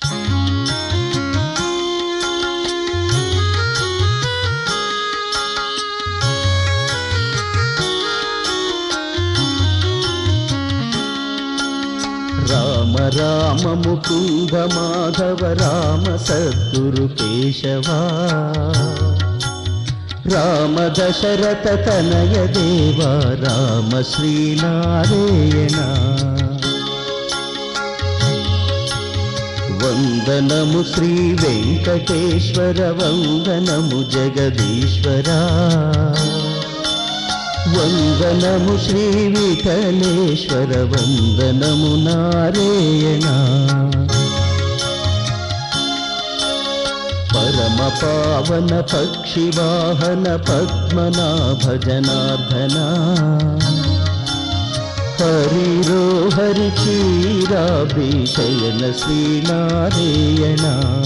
రామ రామ ముకుంద మాధవ రామ సద్గురు కేశవా రామ దశరథ తనయ దేవా రామ శ్రీనారాయణ వందనము శ్రీ వెంకటేశ్వర వందనము జగదీశ్వరా వందనము శ్రీ విఠలేశ్వర వందనము నారాయణ పరమ పావన పక్షి వాహన పద్మనాభ జనార్దన హరిరో హరి క్షీరాభిషయన శ్రీనారాయణ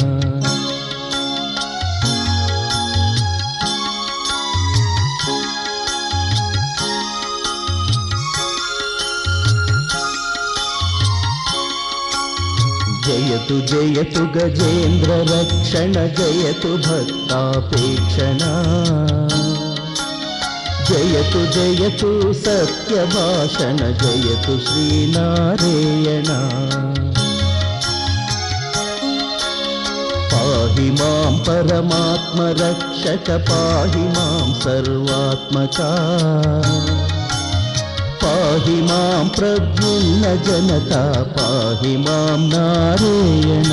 జయతు జయతు గజేంద్ర రక్షణ జయతు భక్తాపేక్షణ జయతు జయతు సత్యభాషణ జయతు శ్రీనారాయణ పాహి మాం పరమాత్మ రక్షక పాహి మాం సర్వాత్మకా పాహి మాం ప్రద్యుమ్న జనత పాహి మాం నారాయణ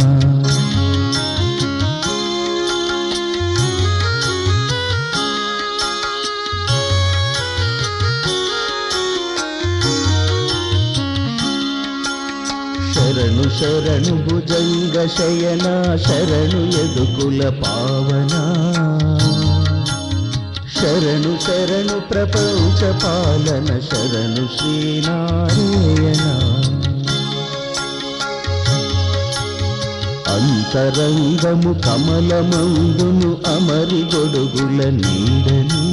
శరణు శరణు భుజంగ శయన శరణు యదుకుల పావన శరణు శరణు ప్రపంచ పాలన శరణు శ్రీనారాయణ అంతరంగము కమలమందును అమరి గొడుగుల నీడని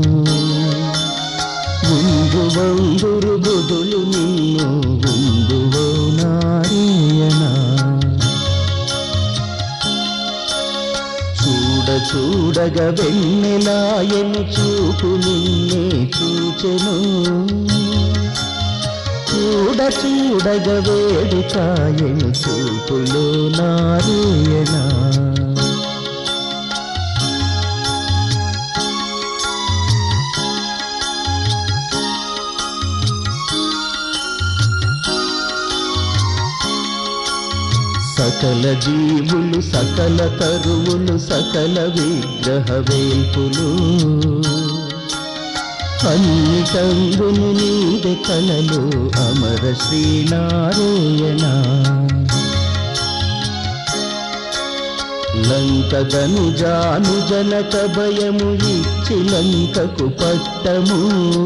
ముందు వందురు బుధులు నిన్ను ఉందువో నారాయణ చూడ చూడగ వెన్నెలాయను చూపు నిన్నే చూచెను చూడ చూడగ వేడుకాయను చూపులో నారాయణ సకల జీవులు సకల తరువులు సకల విగ్రహ వేల్పులు అన్ని కందును నీది కలలు అమర శ్రీనారాయణ లంకదను జాను జనక భయము ఇచ్చి లంకకు పట్టము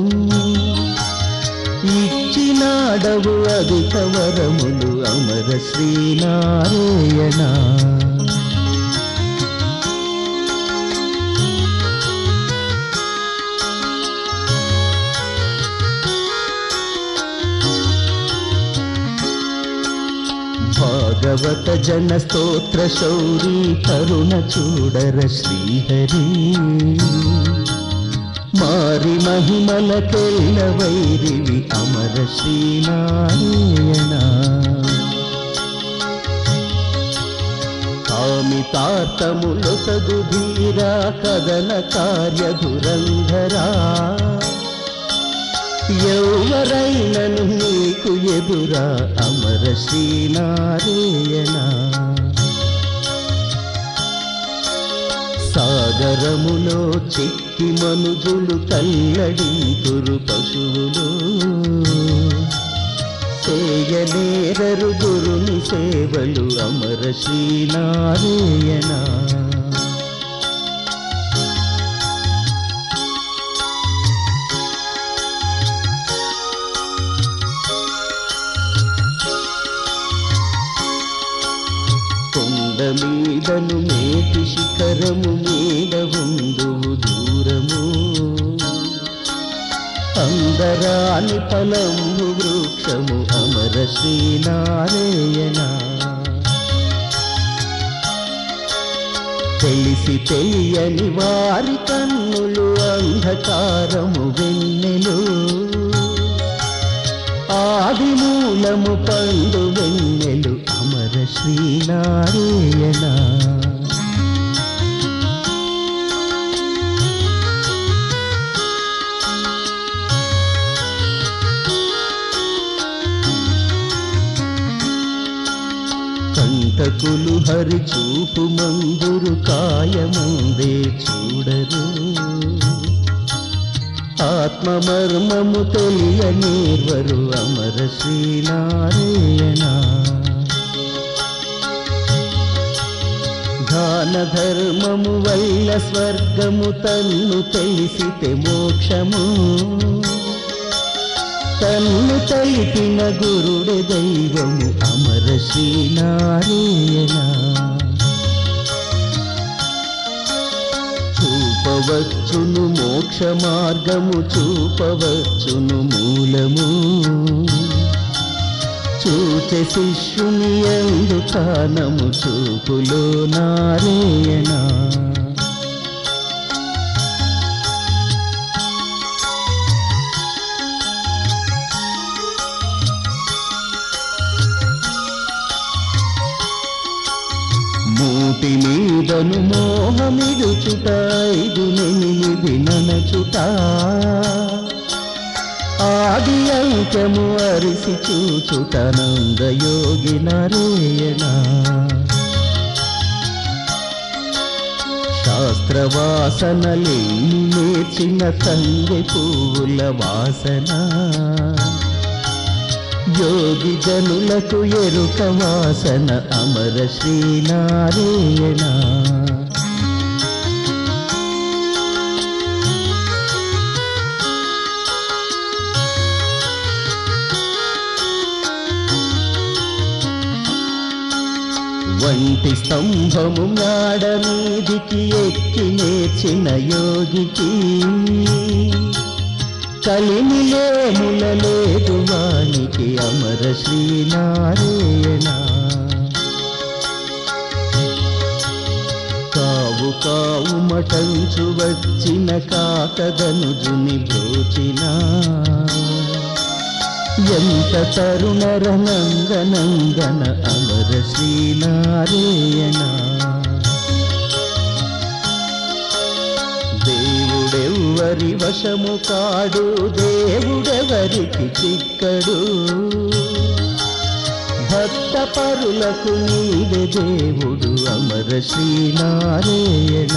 ఇచ్చినాడవు అధిక వరములు అమర శ్రీనారాయణ భాగవత జన స్తోత్ర శౌరీ కరుణ చూడర శ్రీహరి మారి మహిమల కెల్ల వైరివి అమర శ్రీనారాయణ కామితార్థములు సదుధీరా కదన కార్యధురంధరా ఎవరైనను నీకు ఎదురా అమర శ్రీనారాయణ సాగరములో చిక్కి మనుజులు కల్లడింతురు పశువులు చేయలేరరు గురుని సేవలు అమర శ్రీనారాయణ కొండ మీదను మేటి శిఖరము మీద ఉందువు దూరము అందరాని ఫలంబు వృక్షము అమర శ్రీనారాయణ తెలిసి తెలియని వారి కన్నులు అంధకారము వెన్నెలు ఆది మూలము పండు వెన్నెలు అమర శ్రీనారాయణ కంటకులు హరి చూపు మందురు కాయమందే చూడరు ఆత్మమర్మము తెలియనిర్వరు అమర శ్రీనారాయణ దాన ధర్మము వల్ల స్వర్గము తన్ను తెలిసితే మోక్షము తన్ను తెలిపిన గురుడే దైవము అమర శ్రీనారాయణ చూపవచ్చును మోక్ష మార్గము చూపవచ్చును మూలము చూచే శిష్యుని ఎందు కానము చూపులో నారాయణ మూటి మీదను మోహమిడుచుట ఐదు నెనిమిది ననచుట ఆది అంకము అరిసి చూచుట నందయోగి నరేయణ శాస్త్రవాసనలేని నేర్చిన తండ్రి పువ్వుల వాసన యోగి జనులకు ఎరుక వాసన అమర శ్రీనారాయణ వంటి స్తంభము నాడ మీదికి ఎక్కి నేర్చిన యోగికి కలిమిలేముల లేదు వానికి అమర శ్రీనారాయణ కావు కావు మటంచు వచ్చిన కాకదనుజుని బ్రోచిన ఎంత తరుణర నందనందన అమర శ్రీనారాయణ దేవుడెవ్వరి వశము కాడు దేవుడెవరికి చిక్కడు భక్త పరులకు నీవే దేవుడు అమర శ్రీనారాయణ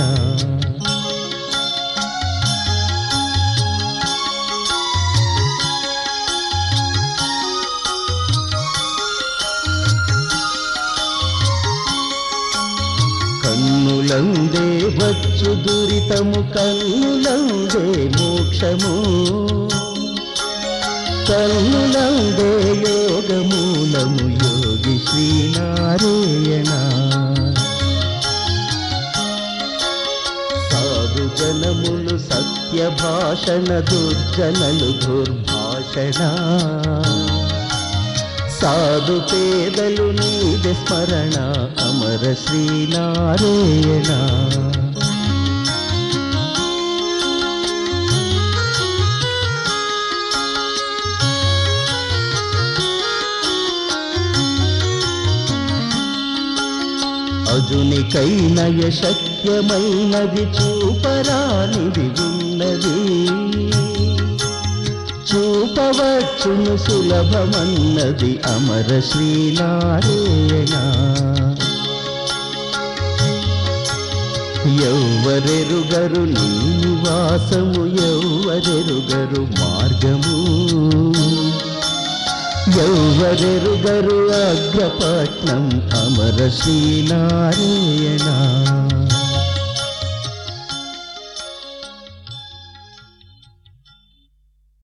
కన్నులందే వచ్చు దురితము కన్నులందే మోక్షము కన్నులందే యోగమూలము యోగి శ్రీనారాయణ సాధు జనములు సత్య భాషణ దుర్జనలు దుర్భాషణ సాధు పేదలు నీది స్మరణ అమర శ్రీనారాయణ అజునికైనయ శక్యమైనది చూపరానిది ఉన్నది చూపవచ్చును సులభమన్నది అమర శ్రీనారాయణ ఎవ్వరెరుగరు నీ నివాసము ఎవ్వరెరుగరు మార్గము ఎవ్వరెరుగరు అగ్రపట్నం అమర శ్రీనారాయణ